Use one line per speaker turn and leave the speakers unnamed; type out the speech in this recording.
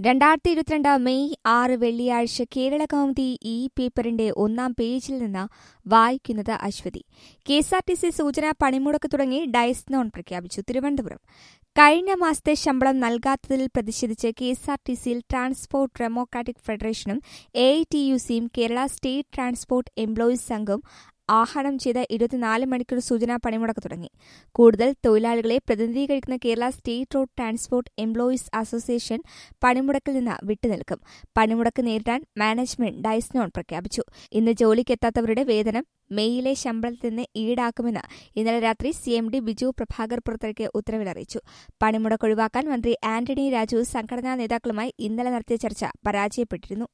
രണ്ടായിരത്തി ഇരുപത്തിരണ്ട് മെയ് ആറ് വെള്ളിയാഴ്ച കേരള കൗമുദി ഈ പേപ്പറിന്റെ ഒന്നാം പേജിൽ നിന്ന് വായിക്കുന്നത് Aswathi K S R T C സൂചന പണിമുടക്ക് തുടങ്ങി ഡയസ്നോൺ പ്രഖ്യാപിച്ചു തിരുവനന്തപുരം കഴിഞ്ഞ മാസത്തെ ശമ്പളം നൽകാത്തതിൽ പ്രതിഷേധിച്ച് കെ എസ് ആർ ടി സിയിൽ ട്രാൻസ്പോർട്ട് ഡെമോക്രാറ്റിക് ഫെഡറേഷനും എ ഐ ടി യു സിയും കേരള സ്റ്റേറ്റ് ട്രാൻസ്പോർട്ട് എംപ്ലോയീസ് സംഘവും ആഹ്വാനം ചെയ്ത ഇരുപത്തിനാല് മണിക്കൂർ സൂചനാ പണിമുടക്ക് തുടങ്ങി കൂടുതൽ തൊഴിലാളികളെ പ്രതിനിധീകരിക്കുന്ന Kerala state road transport employees association പണിമുടക്കിൽ നിന്ന് വിട്ടുനിൽക്കും പണിമുടക്ക് നേരിടാൻ മാനേജ്മെന്റ് ഡൈസ്നോൺ പ്രഖ്യാപിച്ചു ഇന്ന് ജോലിക്കെത്താത്തവരുടെ വേതനം മെയിലെ ശമ്പളത്തിൽ നിന്ന് ഈടാക്കുമെന്ന് ഇന്നലെ രാത്രി C M D Biju Prabhakar പുറത്തിറക്കിയ ഉത്തരവിൽ അറിയിച്ചു പണിമുടക്ക് ഒഴിവാക്കാൻ മന്ത്രി ആന്റണി രാജു സംഘടനാ നേതാക്കളുമായി ഇന്നലെ നടത്തിയ ചർച്ച പരാജയപ്പെട്ടിരുന്നു